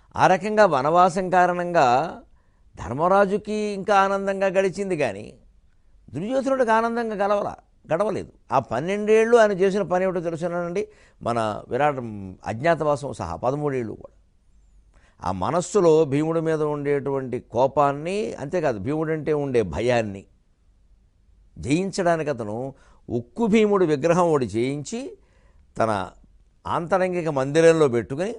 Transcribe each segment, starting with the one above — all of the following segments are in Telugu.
ఆ రకంగా వనవాసం కారణంగా ధర్మరాజుకి ఇంకా ఆనందంగా గడిచింది కానీ దుర్యోధనుడికి ఆనందంగా గడవల గడవలేదు ఆ పన్నెండేళ్ళు ఆయన చేసిన పని ఏమిటో తెలుసునండి మన విరాట్ అజ్ఞాతవాసం సహా పదమూడేళ్ళు కూడా ఆ మనస్సులో భీముడి మీద ఉండేటువంటి కోపాన్ని అంతేకాదు భీముడు అంటే ఉండే భయాన్ని జయించడానికి అతను ఉక్కు భీముడి విగ్రహం ఒకటి చేయించి తన ఆంతరంగిక మందిరంలో పెట్టుకుని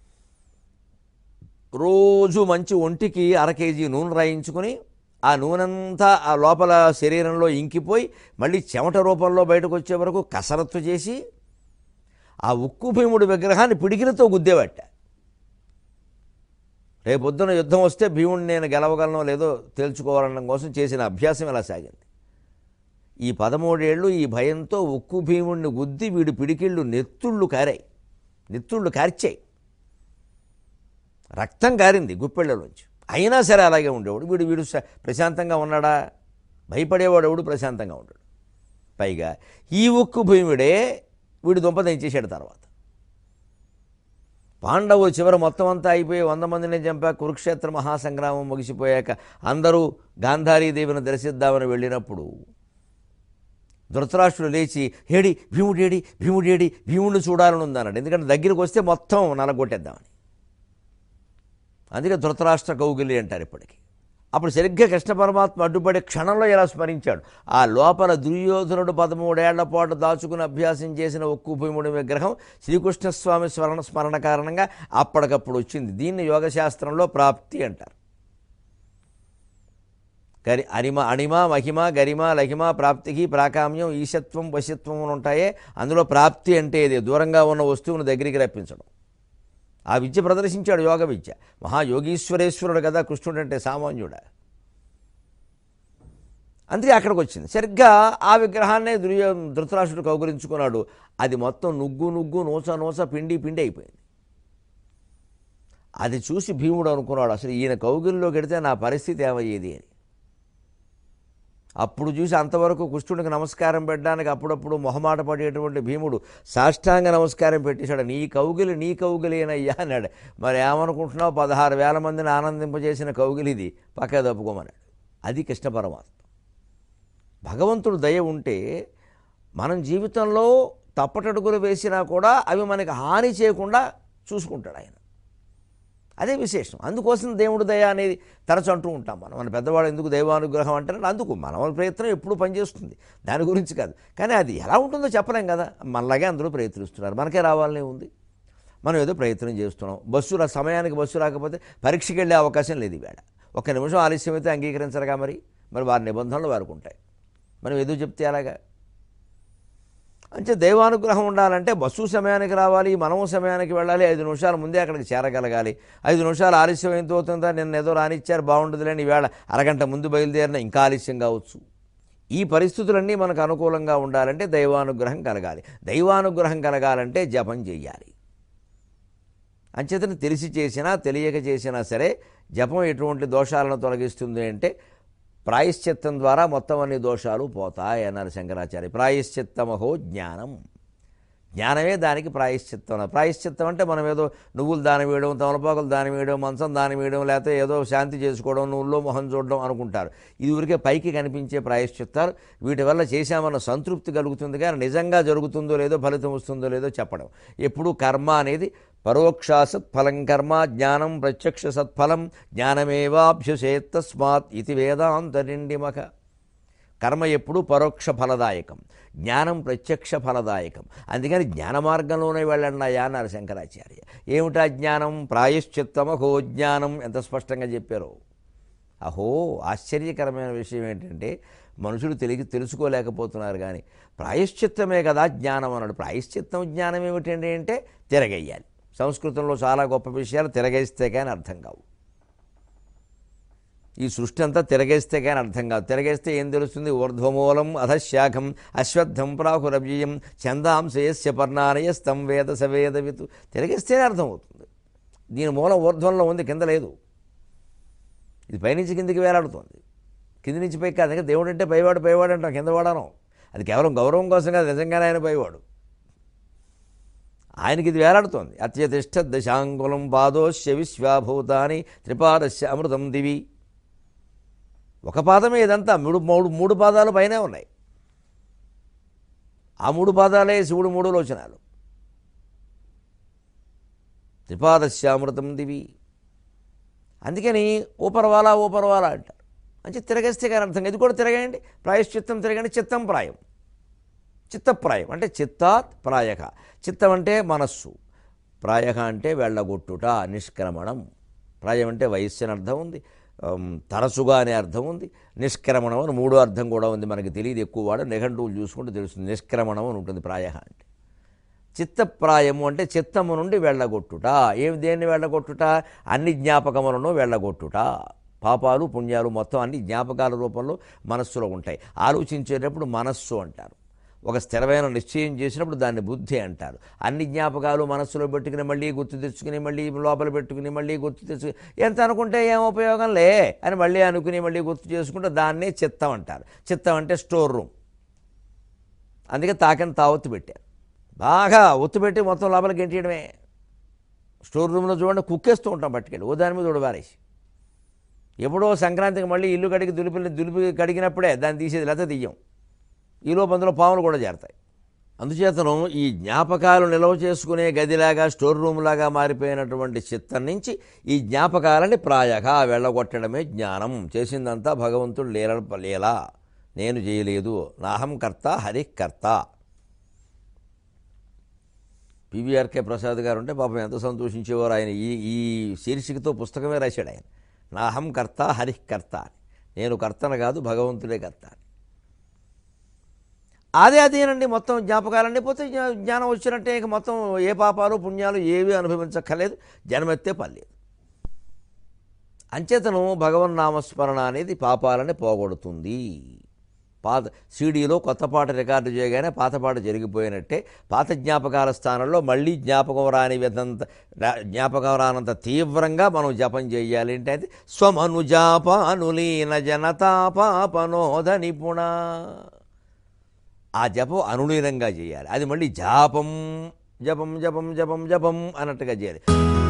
రోజు మంచి ఒంటికి అర కేజీ నూనె రాయించుకుని ఆ నూనెంతా ఆ లోపల శరీరంలో ఇంకిపోయి మళ్ళీ చెమట రూపంలో బయటకు వచ్చే వరకు కసరత్తు చేసి ఆ ఉక్కు భీముడి విగ్రహాన్ని పిడికిలతో గుద్దేవట్ట రేపొద్దున యుద్ధం వస్తే భీముడిని నేను గెలవగలనో లేదో తేల్చుకోవాలనడం కోసం చేసిన అభ్యాసం ఇలా సాగింది ఈ పదమూడేళ్ళు ఈ భయంతో ఉక్కు భీముడిని గుద్ది వీడి పిడికిళ్ళు నెత్తుళ్ళు కారాయి నెత్తుళ్ళు కార్చాయి రక్తం కారింది గుప్పెళ్ళలోంచి అయినా సరే అలాగే ఉండేవాడు వీడు వీడు స- ప్రశాంతంగా ఉన్నాడా భయపడేవాడు ఎవడు ప్రశాంతంగా ఉంటాడు పైగా ఈ ఉక్కు భీముడే వీడు దుంపదించేసాడు తర్వాత పాండవులు చివర మొత్తం అంతా అయిపోయి వంద మందిని చంపాక కురుక్షేత్ర మహాసంగ్రామం ముగిసిపోయాక అందరూ గాంధారీదేవిని దర్శిద్దామని వెళ్ళినప్పుడు ధృతరాష్ట్రుడు లేచి హేడి భీముడేడి భీముడేడి భీముడిని చూడాలని ఉందన్నాడు ఎందుకంటే దగ్గరికి వస్తే మొత్తం నలగొట్టేద్దామని అందుకే ధృతరాష్ట్ర కౌగిలి అంటారు ఇప్పటికి అప్పుడు సరిగ్గా కృష్ణ పరమాత్మ అడ్డుపడే క్షణంలో ఇలా స్మరించాడు ఆ లోపల దుర్యోధనుడు పదమూడేళ్ల పాటు దాచుకుని అభ్యాసం చేసిన ఒక్కు భీముడి విగ్రహం శ్రీకృష్ణస్వామి స్మరణ స్మరణ కారణంగా అప్పటికప్పుడు వచ్చింది దీన్ని యోగశాస్త్రంలో ప్రాప్తి అంటారు గరి అరిమ అణిమ మహిమ గరిమ లహిమ ప్రాప్తికి ప్రాకామ్యం ఈశత్వం వశత్వం అని ఉంటాయే అందులో ప్రాప్తి అంటే ఇది దూరంగా ఉన్న వస్తువును దగ్గరికి రప్పించడం ఆ విద్య ప్రదర్శించాడు యోగ విద్య మహాయోగీశ్వరేశ్వరుడు కదా కృష్ణుడు అంటే సామాన్యుడా అందుకే అక్కడికి వచ్చింది సరిగ్గా ఆ విగ్రహాన్నే దుర్యో ధృతరాష్ట్రుడు కౌగులించుకున్నాడు అది మొత్తం నుగ్గు నుగ్గు నూస నూస పిండి పిండి అయిపోయింది అది చూసి భీముడు అనుకున్నాడు అసలు ఈయన కౌగిలిలో గడితే నా పరిస్థితి ఏమయ్యేది అని అప్పుడు చూసి అంతవరకు కృష్ణుడికి నమస్కారం పెట్టడానికి అప్పుడప్పుడు మొహమాట పడేటువంటి భీముడు సాష్టాంగ నమస్కారం పెట్టేశాడు నీ కౌగిలి నీ కౌగిలేనయ్యా అన్నాడు మరి ఏమనుకుంటున్నావు పదహారు వేల మందిని ఆనందింపజేసిన కౌగిలిది పక్క తప్పుకోమన్నాడు అది కృష్ణ పరమాత్మ భగవంతుడు దయ ఉంటే మనం జీవితంలో తప్పటడుగులు వేసినా కూడా అవి మనకి హాని చేయకుండా చూసుకుంటాడు ఆయన అదే విశేషం అందుకోసం దేవుడు దయ అనేది తరచు అంటూ ఉంటాం మనం మన పెద్దవాడు ఎందుకు దైవానుగ్రహం అంటారు అందుకు మన ప్రయత్నం ఎప్పుడు పనిచేస్తుంది దాని గురించి కాదు కానీ అది ఎలా ఉంటుందో చెప్పలేం కదా మనలాగే అందరూ ప్రయత్నిస్తున్నారు మనకే రావాలనే ఉంది మనం ఏదో ప్రయత్నం చేస్తున్నాం బస్సు రా సమయానికి బస్సు రాకపోతే పరీక్షకి వెళ్ళే అవకాశం లేదు ఈవేళ ఒక్క నిమిషం ఆలస్యం అయితే అంగీకరించరుగా మరి మరి వారి నిబంధనలు వారికి ఉంటాయి మనం ఏదో చెప్తే అలాగా అంటే దైవానుగ్రహం ఉండాలంటే బస్సు సమయానికి రావాలి మనము సమయానికి వెళ్ళాలి ఐదు నిమిషాల ముందే అక్కడికి చేరగలగాలి ఐదు నిమిషాలు ఆలస్యం ఎంత అవుతుందా నిన్న ఏదో రానిచ్చారు బాగుండదులేని ఈవేళ అరగంట ముందు బయలుదేరిన ఇంకా ఆలస్యం కావచ్చు ఈ పరిస్థితులన్నీ మనకు అనుకూలంగా ఉండాలంటే దైవానుగ్రహం కలగాలి దైవానుగ్రహం కలగాలంటే జపం చెయ్యాలి అంచేతను తెలిసి చేసినా తెలియక చేసినా సరే జపం ఎటువంటి దోషాలను తొలగిస్తుంది అంటే ప్రాయశ్చిత్తం ద్వారా మొత్తం అన్ని దోషాలు పోతాయి అన్నారు శంకరాచార్య ప్రాయశ్చిత్తమహో జ్ఞానం జ్ఞానమే దానికి ప్రాయశ్చిత్తం ప్రాయశ్చిత్తం అంటే మనం ఏదో నువ్వులు దానం వేయడం తమలపాకులు దానం వేయడం మంచం దానం వేయడం లేకపోతే ఏదో శాంతి చేసుకోవడం నువ్వుల్లో మొహం చూడడం అనుకుంటారు ఇది ఊరికే పైకి కనిపించే ప్రాయశ్చిత్తాలు వీటి వల్ల చేశామన్న సంతృప్తి కలుగుతుంది కానీ నిజంగా జరుగుతుందో లేదో ఫలితం వస్తుందో లేదో చెప్పడం ఎప్పుడూ కర్మ అనేది పరోక్ష సత్ఫలం కర్మ జ్ఞానం ప్రత్యక్ష సత్ఫలం జ్ఞానమేవాభ్యుసేత్ తస్మాత్ ఇది వేదాంతరిండిమక కర్మ ఎప్పుడూ పరోక్ష ఫలదాయకం జ్ఞానం ప్రత్యక్ష ఫలదాయకం అందుకని జ్ఞాన మార్గంలోనే వెళ్ళండియా అన్నారు శంకరాచార్య ఏమిటా జ్ఞానం ప్రాయశ్చిత్తం అహో జ్ఞానం ఎంత స్పష్టంగా చెప్పారో అహో ఆశ్చర్యకరమైన విషయం ఏంటంటే మనుషులు తెలిగి తెలుసుకోలేకపోతున్నారు కానీ ప్రాయశ్చిత్తమే కదా జ్ఞానం అన్నాడు ప్రాయశ్చిత్తం జ్ఞానం ఏమిటండి అంటే తిరగేయాలి సంస్కృతంలో చాలా గొప్ప విషయాలు తిరగేస్తే కానీ అర్థం కావు ఈ సృష్టి అంతా తిరగేస్తే కానీ అర్థం కాదు తిరగేస్తే ఏం తెలుస్తుంది ఊర్ధ్వమూలం అధశాఖం అశ్వత్థం ప్రాహురవ్యయం ఛందాంశయస్య పర్ణానయస్తం వేద సవేదవితు తిరగేస్తేనే అర్థమవుతుంది దీని మూలం ఊర్ధ్వంలో ఉంది కింద లేదు ఇది పైనుంచి కిందికి వేలాడుతోంది కింది నుంచి పై కాదు ఇంకా దేవుడు అంటే పైవాడు పైవాడు అంటాం కింద వాడను అది కేవలం గౌరవం కోసం కాదు నిజంగానే ఆయన పైవాడు ఆయనకి ఇది వేలాడుతోంది అత్యతిష్ట దశాంగులం పాదోశ్య విశ్వాభూతాని త్రిపాదస్య అమృతం దివి ఒక పాదమే ఇదంతా మూడు మూడు మూడు పాదాలు పైనే ఉన్నాయి ఆ మూడు పాదాలే శివుడు మూడు లోచనాలు త్రిపాదశ్యామృతం దివి అందుకని ఊపరవాలా ఊపరవాలా అంటారు అంటే తిరగేస్తే కానీ అర్థం కాదు. ఇది కూడా తిరగండి ప్రాయశ్చిత్తం తిరగండి చిత్తం ప్రాయం చిత్తప్రాయం అంటే చిత్తాత్ ప్రాయక చిత్తం అంటే మనస్సు ప్రాయక అంటే వెళ్ళగొట్టుట నిష్క్రమణం ప్రాయం అంటే వయస్సు అని అర్థం ఉంది ఆమ్, తరచుగా అనే అర్థం ఉంది నిష్క్రమణం అని మూడో అర్థం కూడా ఉంది మనకి తెలియదు ఎక్కువ వాడు నిఘంటువులు చూసుకుంటే తెలుస్తుంది నిష్క్రమణం అని ఉంటుంది ప్రాయ అంటే చిత్తప్రాయము అంటే చిత్తము నుండి వెళ్ళగొట్టుట ఏమి దేన్ని వెళ్ళగొట్టుట అన్ని జ్ఞాపకములను వెళ్ళగొట్టుట పాపాలు పుణ్యాలు మొత్తం అన్ని జ్ఞాపకాల రూపంలో మనస్సులో ఉంటాయి ఆలోచించేటప్పుడు మనస్సు అంటారు ఒక స్థిరమైన నిశ్చయం చేసినప్పుడు దాన్ని బుద్ధి అంటారు అన్ని జ్ఞాపకాలు మనస్సులో పెట్టుకుని మళ్ళీ గుర్తు తెచ్చుకుని మళ్ళీ లోపల పెట్టుకుని మళ్ళీ గుర్తు తెచ్చుకుని ఎంత అనుకుంటే ఏం ఉపయోగం లే అని మళ్ళీ అనుకుని మళ్ళీ గుర్తు చేసుకుంటే దాన్నే చిత్తం అంటారు చిత్తం అంటే స్టోర్ రూమ్ అందుకే తాకని తావత్తు పెట్టారు బాగా ఒత్తు పెట్టి మొత్తం లోపలికి గెంటియడమే స్టోర్ రూమ్లో చూడండి కుక్కేస్తూ ఉంటాం పట్టుకెళ్ళి ఓ దాని మీద ఉడబారేసి ఎప్పుడో సంక్రాంతికి మళ్ళీ ఇల్లు కడిగి దులిపి దులిపి కడిగినప్పుడే దాన్ని తీసేది లేకపోతే తీయం ఈలోపు అందులో పాములు కూడా చేరతాయి అందుచేతను ఈ జ్ఞాపకాలు నిల్వ చేసుకునే గదిలాగా స్టోర్ రూమ్ లాగా మారిపోయినటువంటి చిత్తం నుంచి ఈ జ్ఞాపకాలని ప్రాయగా వెళ్ళగొట్టడమే జ్ఞానం చేసిందంతా భగవంతుడు లీల లీల నేను చేయలేదు నాహం కర్త హరి కర్త పివిఆర్కే ప్రసాద్ గారు ఉంటే పాపం ఎంత సంతోషించేవారు ఆయన ఈ ఈ శీర్షికతో పుస్తకమే రాశాడు ఆయన నాహం కర్త హరి కర్త అని నేను కర్తన కాదు భగవంతుడే కర్త అని అదే అదేనండి మొత్తం జ్ఞాపకాలన్నీ పోతే జ్ఞా- జ్ఞానం వచ్చినట్టే ఇక మొత్తం ఏ పాపాలు పుణ్యాలు ఏవి అనుభవించక్కర్లేదు జన్మెత్తే పర్లేదు అంచేతను భగవన్ నామస్మరణ అనేది పాపాలని పోగొడుతుంది పాత సీడీలో కొత్త పాట రికార్డు చేయగానే పాత పాట జరిగిపోయినట్టే పాత జ్ఞాపకాల స్థానంలో మళ్ళీ జ్ఞాపకం రాని విధంత రా- జ్ఞాపకం రానంత తీవ్రంగా మనం జపం చేయాలి అంటే అది స్వమనుజాపానులీన జనతాపాపనోద నిపుణ ఆ జపం అనులీనంగా చేయాలి అది మళ్ళీ జాపం జపం జపం జపం జపం అన్నట్టుగా చేయాలి